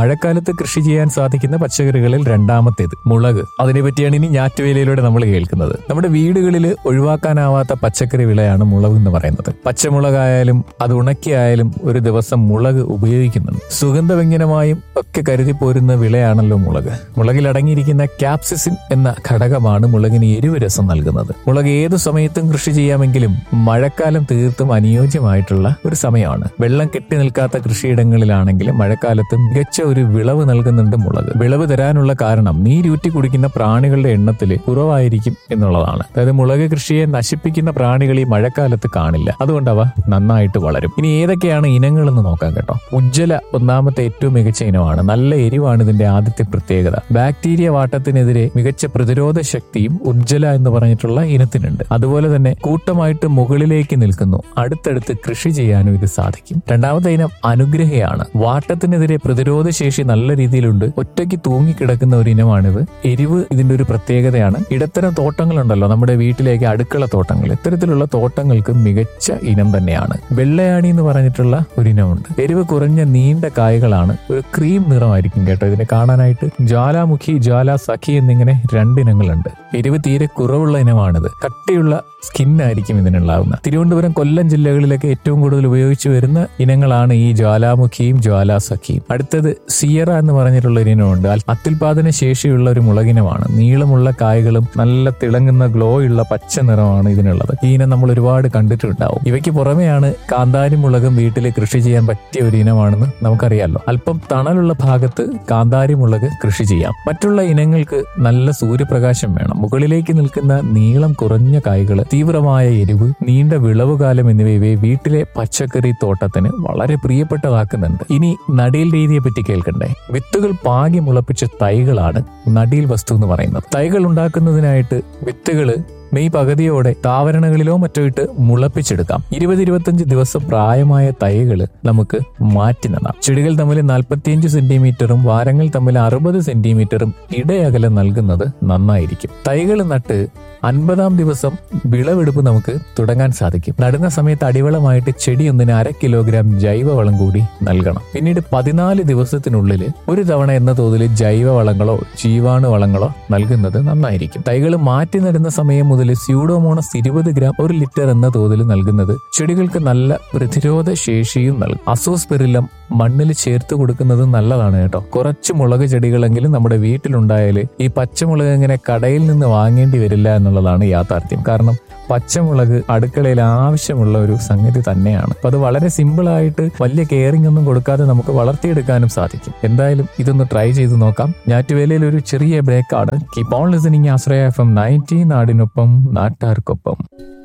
മഴക്കാലത്ത് കൃഷി ചെയ്യാൻ സാധിക്കുന്ന പച്ചക്കറികളിൽ രണ്ടാമത്തേത് മുളക് അതിനെപ്പറ്റിയാണ് ഇനി ഞാറ്റുവേലയിലൂടെ നമ്മൾ കേൾക്കുന്നത് നമ്മുടെ വീടുകളിൽ ഒഴിവാക്കാനാവാത്ത പച്ചക്കറി വിളയാണ് മുളക് എന്ന് പറയുന്നത് പച്ചമുളകായാലും അത് ഉണക്കിയായാലും ഒരു ദിവസം മുളക് ഉപയോഗിക്കുന്നുണ്ട് സുഗന്ധവ്യഞ്ജനമായും ഒക്കെ കരുതി പോരുന്ന വിളയാണല്ലോ മുളക് മുളകിൽ അടങ്ങിയിരിക്കുന്ന ക്യാപ്സിസിൻ എന്ന ഘടകമാണ് മുളകിന് എരിവ് രസം നൽകുന്നത് മുളക് ഏതു സമയത്തും കൃഷി ചെയ്യാമെങ്കിലും മഴക്കാലം തീർത്തും അനുയോജ്യമായിട്ടുള്ള ഒരു സമയമാണ് വെള്ളം കെട്ടി നിൽക്കാത്ത കൃഷിയിടങ്ങളിലാണെങ്കിൽ മഴക്കാലത്ത് മികച്ച ഒരു വിളവ് നൽകുന്നുണ്ട് മുളക് വിളവ് തരാനുള്ള കാരണം നീരൂറ്റി കുടിക്കുന്ന പ്രാണികളുടെ എണ്ണത്തിൽ കുറവായിരിക്കും എന്നുള്ളതാണ് അതായത് മുളക് കൃഷിയെ നശിപ്പിക്കുന്ന പ്രാണികൾ ഈ മഴക്കാലത്ത് കാണില്ല അതുകൊണ്ട് അവ നന്നായിട്ട് വളരും ഇനി ഏതൊക്കെയാണ് ഇനങ്ങൾ എന്ന് നോക്കാം കേട്ടോ ഉജ്ജ്വല ഒന്നാമത്തെ ഏറ്റവും മികച്ച ഇനമാണ് നല്ല എരിവാണ് ഇതിന്റെ ആദ്യത്തെ പ്രത്യേകത ബാക്ടീരിയ വാട്ടത്തിനെതിരെ മികച്ച പ്രതിരോധ ശക്തിയും ഉജ്ജ്വല എന്ന് പറഞ്ഞിട്ടുള്ള ഇനത്തിനുണ്ട് അതുപോലെ തന്നെ കൂട്ടമായിട്ട് മുകളിലേക്ക് നിൽക്കുന്നു അടുത്തടുത്ത് കൃഷി ചെയ്യാനും ഇത് സാധിക്കും രണ്ടാമത്തെ ഇനം അനുഗ്രഹയാണ് വാട്ടത്തിനെതിരെ പ്രതിരോധ ശേഷി നല്ല രീതിയിലുണ്ട് ഒറ്റയ്ക്ക് തൂങ്ങിക്കിടക്കുന്ന ഒരു ഇനമാണിത് എരിവ് ഇതിന്റെ ഒരു പ്രത്യേകതയാണ് ഇടത്തരം തോട്ടങ്ങളുണ്ടല്ലോ നമ്മുടെ വീട്ടിലേക്ക് അടുക്കള തോട്ടങ്ങൾ ഇത്തരത്തിലുള്ള തോട്ടങ്ങൾക്ക് മികച്ച ഇനം തന്നെയാണ് വെള്ളയാണി എന്ന് പറഞ്ഞിട്ടുള്ള ഒരു ഇനമുണ്ട് എരിവ് കുറഞ്ഞ നീണ്ട കായകളാണ് ഒരു ക്രീം നിറമായിരിക്കും കേട്ടോ ഇതിനെ കാണാനായിട്ട് ജ്വാലാമുഖി ജ്വാല സഖി എന്നിങ്ങനെ രണ്ടിനങ്ങളുണ്ട് എരിവ് തീരെ കുറവുള്ള ഇനമാണിത് കട്ടിയുള്ള സ്കിന്നായിരിക്കും ഇതിനുണ്ടാവുന്ന തിരുവനന്തപുരം കൊല്ലം ജില്ലകളിലൊക്കെ ഏറ്റവും കൂടുതൽ ഉപയോഗിച്ചു വരുന്ന ഇനങ്ങളാണ് ഈ ജ്വാലാമുഖിയും ജ്വാലാസഖിയും അടുത്തത് സിയറ എന്ന് പറഞ്ഞിട്ടുള്ള ഒരു ഇനമുണ്ട് അൽ- അത്യുൽപാദന ശേഷിയുള്ള ഒരു മുളകിനമാണ് നീളമുള്ള കായകളും നല്ല തിളങ്ങുന്ന ഗ്ലോ ഉള്ള പച്ച നിറമാണ് ഇതിനുള്ളത് ഈ ഇനം നമ്മൾ ഒരുപാട് കണ്ടിട്ടുണ്ടാവും ഇവയ്ക്ക് പുറമെയാണ് കാന്താരി മുളകും വീട്ടിൽ കൃഷി ചെയ്യാൻ പറ്റിയ ഒരു ഇനമാണെന്ന് നമുക്കറിയാലോ അല്പം തണലുള്ള ഭാഗത്ത് കാന്താരി മുളക് കൃഷി ചെയ്യാം മറ്റുള്ള ഇനങ്ങൾക്ക് നല്ല സൂര്യപ്രകാശം വേണം മുകളിലേക്ക് നിൽക്കുന്ന നീളം കുറഞ്ഞ കായ്കള് തീവ്രമായ എരിവ് നീണ്ട വിളവുകാലം എന്നിവ ഇവയെ വീട്ടിലെ പച്ചക്കറി തോട്ടത്തിന് വളരെ പ്രിയപ്പെട്ടതാക്കുന്നുണ്ട് ഇനി നടീൽ രീതിയെ പറ്റി കേൾക്കണ്ടേ വിത്തുകൾ പാകി മുളപ്പിച്ച തൈകളാണ് നടീൽ വസ്തു എന്ന് പറയുന്നത് തൈകൾ ഉണ്ടാക്കുന്നതിനായിട്ട് വിത്തുകള് മെയ് പകുതിയോടെ താവരണകളിലോ മറ്റോ ഇട്ട് മുളപ്പിച്ചെടുക്കാം ഇരുപത് ഇരുപത്തഞ്ച് ദിവസം പ്രായമായ തൈകള് നമുക്ക് മാറ്റി നടാം ചെടികൾ തമ്മിൽ നാൽപ്പത്തിയഞ്ച് സെന്റിമീറ്ററും വാരങ്ങൾ തമ്മിൽ അറുപത് സെന്റിമീറ്ററും ഇടയകലം നൽകുന്നത് നന്നായിരിക്കും തൈകൾ നട്ട് അൻപതാം ദിവസം വിളവെടുപ്പ് നമുക്ക് തുടങ്ങാൻ സാധിക്കും നടുന്ന സമയത്ത് അടിവളമായിട്ട് ചെടി ഒന്നിന് അര കിലോഗ്രാം ജൈവവളം കൂടി നൽകണം പിന്നീട് പതിനാല് ദിവസത്തിനുള്ളിൽ ഒരു തവണ എന്ന തോതിൽ ജൈവവളങ്ങളോ ജീവാണു വളങ്ങളോ നൽകുന്നത് നന്നായിരിക്കും തൈകൾ മാറ്റി നടുന്ന സമയം മുതൽ സ്യൂഡോമോണസ് ഇരുപത് ഗ്രാം ഒരു ലിറ്റർ എന്ന തോതിൽ നൽകുന്നത് ചെടികൾക്ക് നല്ല പ്രതിരോധ ശേഷിയും നൽകും അസോസ്പെറിലം മണ്ണിൽ ചേർത്ത് കൊടുക്കുന്നത് നല്ലതാണ് കേട്ടോ കുറച്ച് മുളക് ചെടികളെങ്കിലും നമ്മുടെ വീട്ടിലുണ്ടായാൽ ഈ പച്ചമുളക് ഇങ്ങനെ കടയിൽ നിന്ന് വാങ്ങേണ്ടി വരില്ല എന്നുള്ളതാണ് യാഥാർത്ഥ്യം കാരണം പച്ചമുളക് അടുക്കളയിൽ ആവശ്യമുള്ള ഒരു സംഗതി തന്നെയാണ് അപ്പൊ അത് വളരെ സിമ്പിൾ ആയിട്ട് വലിയ കെയറിംഗ് ഒന്നും കൊടുക്കാതെ നമുക്ക് വളർത്തിയെടുക്കാനും സാധിക്കും എന്തായാലും ഇതൊന്ന് ട്രൈ ചെയ്ത് നോക്കാം ഞാറ്റുവേലയിൽ ഒരു ചെറിയ ബ്രേക്കാണ് keep on listening Ashraya F M ninety നാടിനൊപ്പം നാട്ടാർക്കൊപ്പം